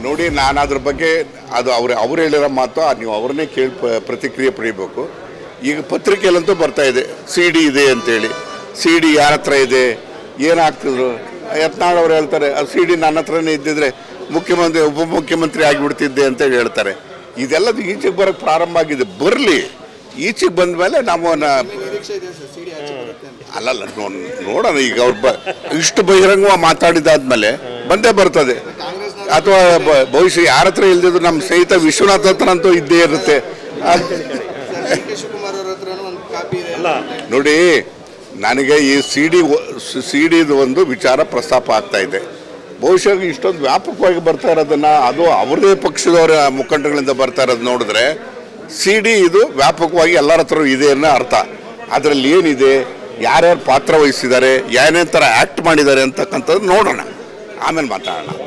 ನೋಡಿ ನಾನು ಅದ್ರ ಬಗ್ಗೆ ಅದು ಅವ್ರು ಅವ್ರು ಹೇಳಿರೋ ಮಾತು ಅದು ನೀವು ಅವ್ರನ್ನೇ ಕೇಳಿ ಪ- ಪ್ರತಿಕ್ರಿಯೆ ಪಡಿಬೇಕು ಈಗ ಪತ್ರಿಕೆಯಲ್ಲಂತೂ ಬರ್ತಾ ಇದೆ ಸಿ ಡಿ ಇದೆ ಅಂತೇಳಿ ಸಿ ಡಿ ಯಾರ ಹತ್ರ ಇದೆ ಏನಾಗ್ತಿದ್ರು ಯತ್ನಾಳ್ ಅವ್ರು ಹೇಳ್ತಾರೆ ಆ ಸಿ ಡಿ ನನ್ನ ಹತ್ರನೇ ಇದ್ದಿದ್ರೆ ಮುಖ್ಯಮಂತ್ರಿ ಉಪಮುಖ್ಯಮಂತ್ರಿ ಆಗಿಬಿಡ್ತಿದ್ದೆ ಅಂತೇಳಿ ಹೇಳ್ತಾರೆ ಇದೆಲ್ಲದು ಈಚೆಗೆ ಬರೋಕ್ಕೆ ಪ್ರಾರಂಭ ಆಗಿದೆ ಬರಲಿ ಈಚೆಗೆ ಬಂದ ಮೇಲೆ ನಾವು ನ- ನಿರೀಕ್ಷೆ ಇದೆ ಸರ್ ಸಿಡಿ ಆಚೆ ಬರುತ್ತೆ ಅಂತ ಅಲ್ಲಲ್ಲ ನೋ- ನೋಡೋಣ ಈಗ ಅವ್ರು ಬ ಇಷ್ಟು ಬಹಿರಂಗವಾಗಿ ಮಾತಾಡಿದಾದ್ಮೇಲೆ ಬಂದೇ ಬರ್ತದೆ ಕಾಂಗ್ರೆಸ್ನ ಅಥವಾ ಬ- ಬಹುಶಃ ಯಾರ ಹತ್ರ ಇಲ್ದಿದ್ರು ನಮ್ಮ ಸ್ನೇಹಿತ ವಿಶ್ವನಾಥ್ ಹತ್ರ ಅಂತೂ ಇದ್ದೇ ಇರುತ್ತೆ ಅದ್- ಸರ್ ಡಿ ಕೆ ಶಿವಕುಮಾರ್ ಅವ್ರ ಹತ್ರನೂ ಒಂದು ಕಾಪಿ ಇದೆ ನೋಡಿ ನನಗೆ ಈ ಸಿ ಡಿ ಸಿ ಡಿದು ಒಂದು ವಿಚಾರ ಪ್ರಸ್ತಾಪ ಆಗ್ತಾ ಇದೆ ಬಹುಶಃ ಇಷ್ಟೊಂದು ವ್ಯಾಪಕವಾಗಿ ಬರ್ತಾ ಇರೋದನ್ನ ಅದು ಅವ್ರದೇ ಪಕ್ಷದವರ ಮುಖಂಡಗಳಿಂದ ಬರ್ತಾ ಇರೋದು ನೋಡಿದ್ರೆ ಸಿ ಡಿ ಇದು ವ್ಯಾಪಕವಾಗಿ ಎಲ್ಲರ ಹತ್ರ ಇದೆ ಅನ್ನೋ ಅರ್ಥ ಅದರಲ್ಲಿ ಏನಿದೆ ಯಾರ್ಯಾರು ಪಾತ್ರ ವಹಿಸಿದ್ದಾರೆ ಏನೇನು ಥರ ಆ್ಯಕ್ಟ್ ಮಾಡಿದ್ದಾರೆ ಅಂತಕ್ಕಂಥದ್ದು ನೋಡೋಣ ಆಮೇಲೆ ಮಾತಾಡೋಣ